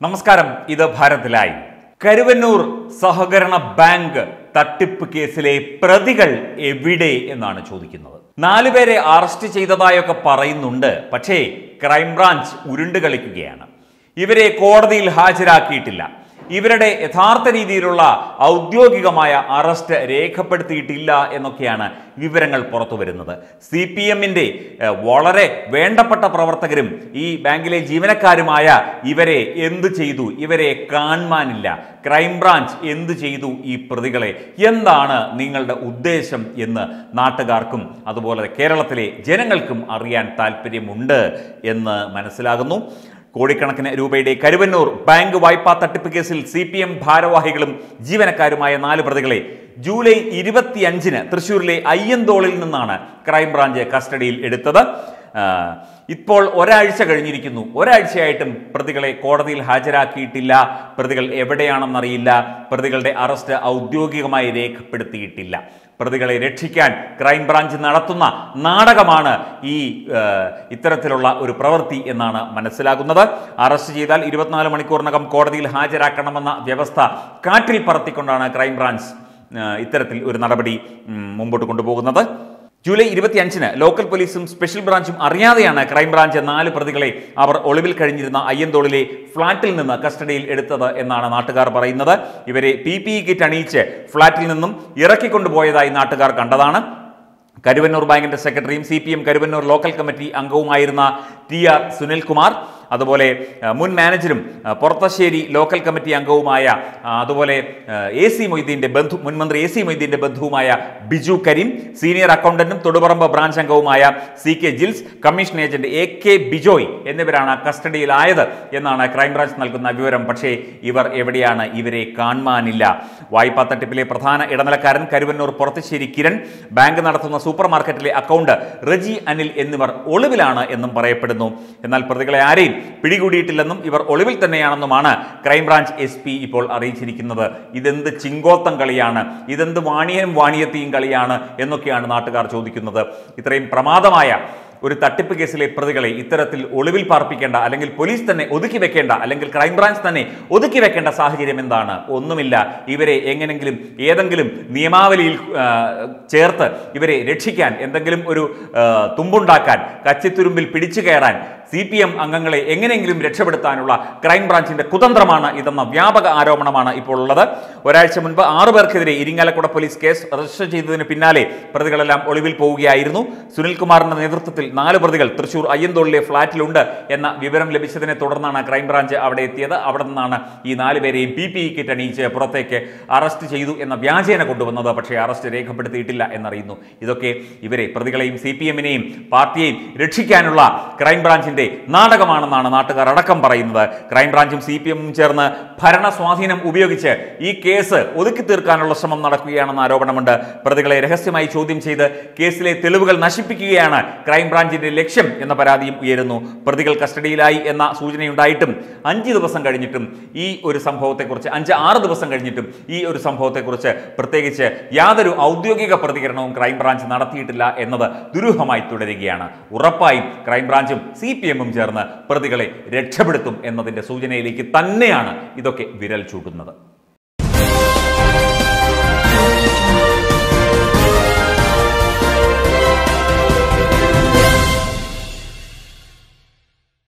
നമസ്കാരം ഇത് ഭാരത് ലൈവ് കരുവന്നൂർ സഹകരണ ബാങ്ക് തട്ടിപ്പ് കേസിലെ പ്രതികൾ എവിടെ എന്നാണ് ചോദിക്കുന്നത് നാലുപേരെ അറസ്റ്റ് ചെയ്തതായൊക്കെ പറയുന്നുണ്ട് പക്ഷേ ക്രൈംബ്രാഞ്ച് ഉരുണ്ട് കളിക്കുകയാണ് ഇവരെ കോടതിയിൽ ഹാജരാക്കിയിട്ടില്ല ഇവരുടെ യഥാർത്ഥ രീതിയിലുള്ള ഔദ്യോഗികമായ അറസ്റ്റ് രേഖപ്പെടുത്തിയിട്ടില്ല എന്നൊക്കെയാണ് വിവരങ്ങൾ പുറത്തു വരുന്നത് സി പി എമ്മിൻ്റെ വളരെ വേണ്ടപ്പെട്ട പ്രവർത്തകരും ഈ ബാങ്കിലെ ജീവനക്കാരുമായ ഇവരെ എന്തു ചെയ്തു ഇവരെ കാണാനില്ല ക്രൈംബ്രാഞ്ച് എന്തു ചെയ്തു ഈ പ്രതികളെ എന്താണ് നിങ്ങളുടെ ഉദ്ദേശം എന്ന് നാട്ടുകാർക്കും അതുപോലെ കേരളത്തിലെ ജനങ്ങൾക്കും അറിയാൻ താല്പര്യമുണ്ട് എന്ന് മനസ്സിലാകുന്നു കോടിക്കണക്കിന് രൂപയുടെ കരുവന്നൂർ ബാങ്ക് വായ്പാ തട്ടിപ്പ് കേസിൽ സി പി എം ഭാരവാഹികളും ജീവനക്കാരുമായ നാല് പ്രതികളെ ജൂലൈ ഇരുപത്തിയഞ്ചിന് തൃശൂരിലെ അയ്യന്തോളിൽ നിന്നാണ് ക്രൈംബ്രാഞ്ച് കസ്റ്റഡിയിൽ എടുത്തത് ആ, ഇപ്പോൾ ഒരാഴ്ച കഴിഞ്ഞിരിക്കുന്നു ഒരാഴ്ചയായിട്ടും പ്രതികളെ കോടതിയിൽ ഹാജരാക്കിയിട്ടില്ല പ്രതികൾ എവിടെയാണെന്നറിയില്ല പ്രതികളുടെ അറസ്റ്റ് ഔദ്യോഗികമായി രേഖപ്പെടുത്തിയിട്ടില്ല പ്രതികളെ രക്ഷിക്കാൻ ക്രൈംബ്രാഞ്ച് നടത്തുന്ന നാടകമാണ് ഈ ആ, ഇത്തരത്തിലുള്ള ഒരു പ്രവൃത്തി എന്നാണ് മനസ്സിലാകുന്നത് അറസ്റ്റ് ചെയ്താൽ ഇരുപത്തിനാല് മണിക്കൂറിനകം കോടതിയിൽ ഹാജരാക്കണമെന്ന വ്യവസ്ഥ കാറ്റിൽ പറത്തിക്കൊണ്ടാണ് ക്രൈംബ്രാഞ്ച് ആ, ഇത്തരത്തിൽ ഒരു നടപടി ഉം, മുമ്പോട്ട് കൊണ്ടുപോകുന്നത് ജൂലൈ ഇരുപത്തിയഞ്ചിന് ലോക്കൽ പോലീസും സ്പെഷ്യൽ ബ്രാഞ്ചും അറിയാതെയാണ് ക്രൈംബ്രാഞ്ച് നാല് പ്രതികളെ അവർ ഒളിവിൽ കഴിഞ്ഞിരുന്ന അയ്യന്തോളിലെ ഫ്ളാറ്റിൽ നിന്ന് കസ്റ്റഡിയിൽ എടുത്തത് എന്നാണ് നാട്ടുകാർ പറയുന്നത് ഇവരെ പി പി ഇ കിറ്റ് അണിയിച്ച് ഫ്ളാറ്റിൽ നിന്നും ഇറക്കിക്കൊണ്ടുപോയതായി നാട്ടുകാർ കണ്ടതാണ് കരുവന്നൂർ ബാങ്കിന്റെ സെക്രട്ടറിയും C P M Karuvannur local committee അംഗവുമായിരുന്ന ടി ആർ സുനിൽകുമാർ അതുപോലെ ആ, മുൻ മാനേജരും ആ, പൊറത്തശ്ശേരി ലോക്കൽ കമ്മിറ്റി അംഗവുമായ ആ, അതുപോലെ എ സി മൊയ്തീന്റെ ബന്ധു മുൻമന്ത്രി എ സി മൊയ്തീന്റെ ബന്ധുവുമായ ബിജു കരീം സീനിയർ അക്കൗണ്ടന്റും തൊടുപറമ്പ് ബ്രാഞ്ച് അംഗവുമായ C K Jils commission agent A K Bijoy എന്നിവരാണ് കസ്റ്റഡിയിലായത് എന്നാണ് ക്രൈംബ്രാഞ്ച് നൽകുന്ന വിവരം പക്ഷേ ഇവർ എവിടെയാണ് ഇവരെ കാണാനില്ല വായ്പാ തട്ടിപ്പിലെ പ്രധാന ഇടനിലക്കാരൻ കരുവന്നൂർ പുറത്തുശ്ശേരി കിരൺ ബാങ്ക് നടത്തുന്ന സൂപ്പർ മാർക്കറ്റിലെ അക്കൗണ്ട് റജി അനിൽ എന്നിവർ ഒളിവിലാണ് എന്നും പറയപ്പെടുന്നു എന്നാൽ പ്രതികളെ ആരെയും പിടികൂടിയിട്ടില്ലെന്നും ഇവർ ഒളിവിൽ തന്നെയാണെന്നുമാണ് ക്രൈംബ്രാഞ്ച് എസ് പി ഇപ്പോൾ അറിയിച്ചിരിക്കുന്നത് ഇതെന്ത് ചിങ്കോത്തം കളിയാണ് ഇതെന്ത് വാണിയനും വാണിയത്തെയും കളിയാണ് എന്നൊക്കെയാണ് നാട്ടുകാർ ചോദിക്കുന്നത് ഇത്രയും പ്രമാദമായ ഒരു തട്ടിപ്പ് കേസിലെ പ്രതികളെ ഇത്തരത്തിൽ ഒളിവിൽ പാർപ്പിക്കേണ്ട അല്ലെങ്കിൽ പോലീസ് തന്നെ ഒതുക്കി വെക്കേണ്ട അല്ലെങ്കിൽ ക്രൈംബ്രാഞ്ച് തന്നെ ഒതുക്കി വെക്കേണ്ട സാഹചര്യം എന്താണ് ഒന്നുമില്ല ഇവരെ എങ്ങനെങ്കിലും ഏതെങ്കിലും നിയമാവലിയിൽ ആ, ചേർത്ത് ഇവരെ രക്ഷിക്കാൻ എന്തെങ്കിലും ഒരു ആ, തുമ്പുണ്ടാക്കാൻ കച്ചിത്തുരുമ്പിൽ പിടിച്ചു കയറാൻ സി പി എം അംഗങ്ങളെ എങ്ങനെയെങ്കിലും രക്ഷപ്പെടുത്താനുള്ള ക്രൈംബ്രാഞ്ചിന്റെ കുതന്ത്രമാണ് ഇതെന്ന വ്യാപക ആരോപണമാണ് ഇപ്പോൾ ഉള്ളത് ഒരാഴ്ച മുൻപ് ആറു പേർക്കെതിരെ ഇരിങ്ങാലക്കുട പോലീസ് കേസ് രജിസ്റ്റർ ചെയ്തതിന് പിന്നാലെ പ്രതികളെല്ലാം ഒളിവിൽ പോവുകയായിരുന്നു സുനിൽകുമാറിന്റെ നേതൃത്വത്തിൽ നാല് പ്രതികൾ തൃശൂർ അയ്യന്തോളിലെ ഫ്ളാറ്റിലുണ്ട് എന്ന വിവരം ലഭിച്ചതിനെ തുടർന്നാണ് ക്രൈംബ്രാഞ്ച് അവിടെ എത്തിയത് അവിടെ നിന്നാണ് ഈ നാലുപേരെയും പി പി ഇ കിറ്റ് അണിയിച്ച് പുറത്തേക്ക് അറസ്റ്റ് ചെയ്തു എന്ന വ്യാജേന കൊണ്ടുവന്നത് പക്ഷേ അറസ്റ്റ് രേഖപ്പെടുത്തിയിട്ടില്ല എന്നറിയുന്നു ഇതൊക്കെ ഇവരെ പ്രതികളെയും സി പി എമ്മിനെയും പാർട്ടിയെയും രക്ഷിക്കാനുള്ള ക്രൈംബ്രാഞ്ചിന്റെ നാടകമാണെന്നാണ് നാട്ടുകാർ അടക്കം പറയുന്നത് ക്രൈംബ്രാഞ്ചും സി പി എമ്മും ചേർന്ന് ഭരണ സ്വാധീനം ഉപയോഗിച്ച് ഈ കേസ് ഒതുക്കി തീർക്കാനുള്ള ശ്രമം നടക്കുകയാണെന്ന ആരോപണമുണ്ട് പ്രതികളെ രഹസ്യമായി ചോദ്യം ചെയ്ത് കേസിലെ തെളിവുകൾ നശിപ്പിക്കുകയാണ് ക്രൈംബ്രാഞ്ചിന്റെ ലക്ഷ്യം എന്ന പരാതിയും ഉയരുന്നു പ്രതികൾ കസ്റ്റഡിയിലായി എന്ന സൂചനയുണ്ടായിട്ടും അഞ്ച് ദിവസം കഴിഞ്ഞിട്ടും ഈ ഒരു സംഭവത്തെക്കുറിച്ച് അഞ്ച് ആറ് ദിവസം കഴിഞ്ഞിട്ടും ഈ ഒരു സംഭവത്തെക്കുറിച്ച് പ്രത്യേകിച്ച് യാതൊരു ഔദ്യോഗിക പ്രതികരണവും ക്രൈംബ്രാഞ്ച് നടത്തിയിട്ടില്ല എന്നത് ദുരൂഹമായി തുടരുകയാണ് ഉറപ്പായും ക്രൈംബ്രാഞ്ചും സി പി എമ്മും ചേർന്ന് പ്രതികളെ രക്ഷപ്പെടുത്തും എന്നതിന്റെ സൂചനയിലേക്ക് തന്നെയാണ് ഇതൊക്കെ വിരൽ ചൂണ്ടുന്നത്